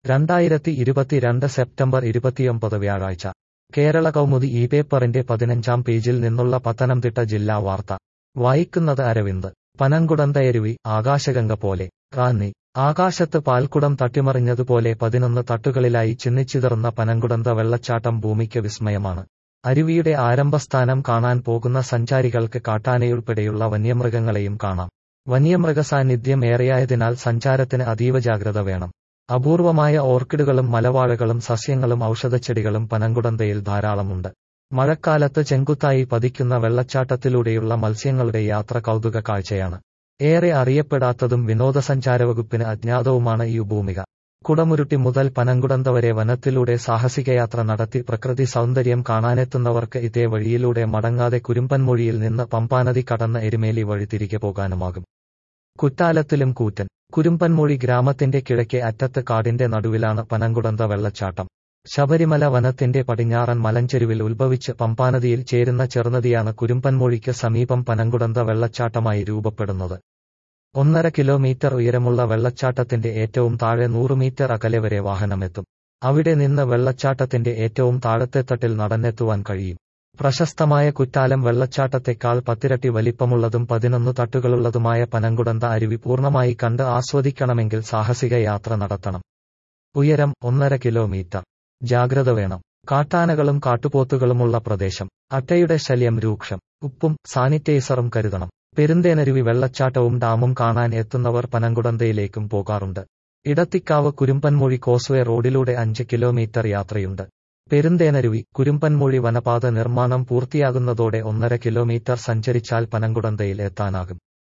രണ്ടായിരത്തി ഇരുപത്തിരണ്ട് സെപ്റ്റംബർ ഇരുപത്തിയൊമ്പത് വ്യാഴാഴ്ച കേരള കൗമുദി ഈ പേപ്പറിന്റെ പതിനഞ്ചാം പേജിൽ നിന്നുള്ള പത്തനംതിട്ട ജില്ലാ വാർത്ത വായിക്കുന്നത് അരവിന്ദ് പനങ്കുടന്തയരുവി ആകാശഗംഗ പോലെ റാന്നി ആകാശത്ത് പാൽക്കുടം തട്ടിമറിഞ്ഞതുപോലെ പതിനൊന്ന് തട്ടുകളിലായി ചിന്നിച്ചിതറുന്ന പനങ്കുടന്ത വെള്ളച്ചാട്ടം ഭൂമിക്ക് വിസ്മയമാണ് അരുവിയുടെ ആരംഭസ്ഥാനം കാണാൻ പോകുന്ന സഞ്ചാരികൾക്ക് കാട്ടാനയുൾപ്പെടെയുള്ള വന്യമൃഗങ്ങളെയും കാണാം വന്യമൃഗസാന്നിധ്യം ഏറെയായതിനാൽ സഞ്ചാരത്തിന് അതീവ ജാഗ്രത വേണം അപൂർവമായ ഓർക്കിഡുകളും മലവാഴകളും സസ്യങ്ങളും ഔഷധച്ചെടികളും പനങ്കുടന്തയിൽ ധാരാളമുണ്ട് മഴക്കാലത്ത് ചെങ്കുത്തായി പതിക്കുന്ന വെള്ളച്ചാട്ടത്തിലൂടെയുള്ള മത്സ്യങ്ങളുടെ യാത്ര കൗതുക കാഴ്ചയാണ് ഏറെ അറിയപ്പെടാത്തതും വിനോദസഞ്ചാര വകുപ്പിന് അജ്ഞാതവുമാണ് ഈ ഭൂമിക കുടമുരുട്ടി മുതൽ പനങ്കുടന്ത വരെ വനത്തിലൂടെ സാഹസികയാത്ര നടത്തി പ്രകൃതി സൗന്ദര്യം കാണാനെത്തുന്നവർക്ക് ഇതേ വഴിയിലൂടെ മടങ്ങാതെ കുരുമ്പൻമൊഴിയിൽ നിന്ന് പമ്പാനദി കടന്ന് എരുമേലി വഴി തിരികെ പോകാനുമാകും കുറ്റാലത്തിലും കൂറ്റൻ കുരുമ്പൻമൊഴി ഗ്രാമത്തിന്റെ കിഴക്കേ അറ്റത്ത് കാടിന്റെ നടുവിലാണ് പനങ്കുടന്ത വെള്ളച്ചാട്ടം ശബരിമല വനത്തിന്റെ പടിഞ്ഞാറൻ മലഞ്ചെരുവിൽ ഉത്ഭവിച്ച് പമ്പാനദിയിൽ ചേരുന്ന ചെറുനദിയാണ് കുരുമ്പൻമൊഴിക്ക് സമീപം പനങ്കുടന്ത വെള്ളച്ചാട്ടമായി രൂപപ്പെടുന്നത് ഒന്നര കിലോമീറ്റർ ഉയരമുള്ള വെള്ളച്ചാട്ടത്തിന്റെ ഏറ്റവും താഴെ നൂറ് മീറ്റർ അകലെ വരെ വാഹനമെത്തും അവിടെ നിന്ന് വെള്ളച്ചാട്ടത്തിന്റെ ഏറ്റവും താഴത്തെ തട്ടിൽ നടന്നെത്തുവാൻ കഴിയും പ്രശസ്തമായ കുറ്റാലം വെള്ളച്ചാട്ടത്തെക്കാൾ പത്തിരട്ടി വലിപ്പമുള്ളതും പതിനൊന്ന് തട്ടുകളുള്ളതുമായ പനങ്കുടന്ത അരുവി പൂർണ്ണമായി കണ്ട് ആസ്വദിക്കണമെങ്കിൽ സാഹസിക യാത്ര നടത്തണം ഉയരം ഒന്നര കിലോമീറ്റർ ജാഗ്രത വേണം കാട്ടാനകളും കാട്ടുപോത്തുകളുമുള്ള പ്രദേശം അട്ടയുടെ ശല്യം രൂക്ഷം ഉപ്പും സാനിറ്റൈസറും കരുതണം പെരുന്തേനരുവി വെള്ളച്ചാട്ടവും ഡാമും കാണാൻ എത്തുന്നവർ പനങ്കുടന്തയിലേക്കും പോകാറുണ്ട് ഇടത്തിക്കാവ് കുരുമ്പൻമൊഴി കോസ്വേ റോഡിലൂടെ അഞ്ച് കിലോമീറ്റർ യാത്രയുണ്ട് പെരുന്തേനരുവി കുരുമ്പൻമൊഴി വനപാത നിർമ്മാണം പൂർത്തിയാകുന്നതോടെ ഒന്നര കിലോമീറ്റർ സഞ്ചരിച്ചാൽ പനങ്കുടന്തയിൽ എത്താനാകും